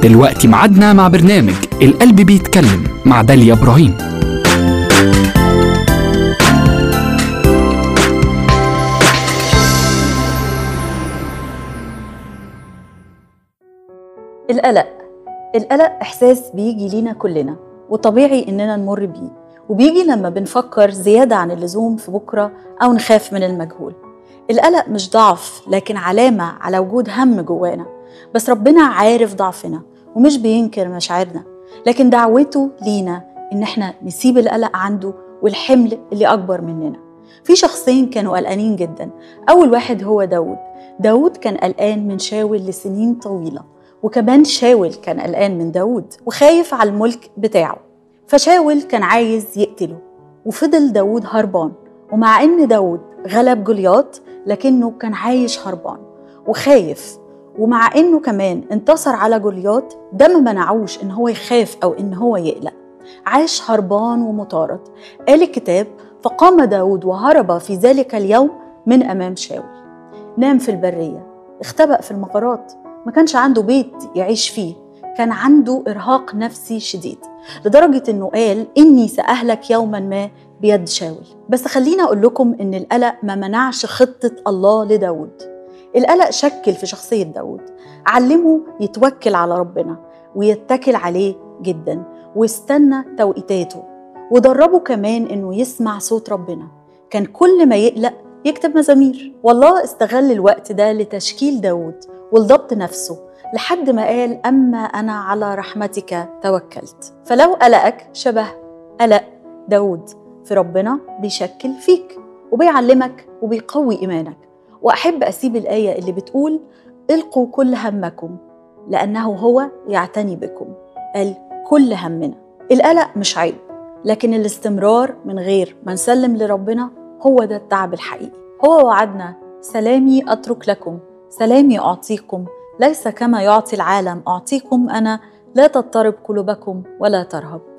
دلوقتي معادنا مع برنامج القلب بيتكلم مع داليا إبراهيم القلق القلق إحساس بيجي لينا كلنا وطبيعي إننا نمر بيه وبيجي لما بنفكر زيادة عن اللزوم في بكرة أو نخاف من المجهول القلق مش ضعف لكن علامة على وجود هم جوانا بس ربنا عارف ضعفنا ومش بينكر مشاعرنا لكن دعوته لينا إن احنا نسيب القلق عنده والحمل اللي أكبر مننا في شخصين كانوا قلقانين جدا أول واحد هو داود داود كان قلقان من شاول لسنين طويلة وكمان شاول كان قلقان من داود وخايف على الملك بتاعه فشاول كان عايز يقتله وفضل داود هربان ومع ان داود غلب جولياط لكنه كان عايش هربان وخايف ومع انه كمان انتصر على جولياط ده ما منعوش ان هو يخاف او ان هو يقلق عاش هربان ومطارد قال الكتاب فقام داود وهرب في ذلك اليوم من امام شاول نام في البريه اختبأ في المغارات ما كانش عنده بيت يعيش فيه كان عنده إرهاق نفسي شديد لدرجة إنه قال إني سأهلك يوما ما بيد شاول بس خليني أقول لكم إن القلق ما منعش خطة الله لداود القلق شكل في شخصية داود علمه يتوكل على ربنا ويتكل عليه جدا واستنى توقيتاته ودربه كمان إنه يسمع صوت ربنا كان كل ما يقلق يكتب مزامير والله استغل الوقت ده لتشكيل داود ولضبط نفسه لحد ما قال أما أنا على رحمتك توكلت فلو قلقك شبه قلق داود في ربنا بيشكل فيك وبيعلمك وبيقوي إيمانك وأحب أسيب الآية اللي بتقول القوا كل همكم لأنه هو يعتني بكم قال كل همنا القلق مش عيب لكن الاستمرار من غير ما نسلم لربنا هو ده التعب الحقيقي هو وعدنا سلامي أترك لكم سلامي أعطيكم ليس كما يعطي العالم أعطيكم أنا لا تضطرب قلوبكم ولا ترهب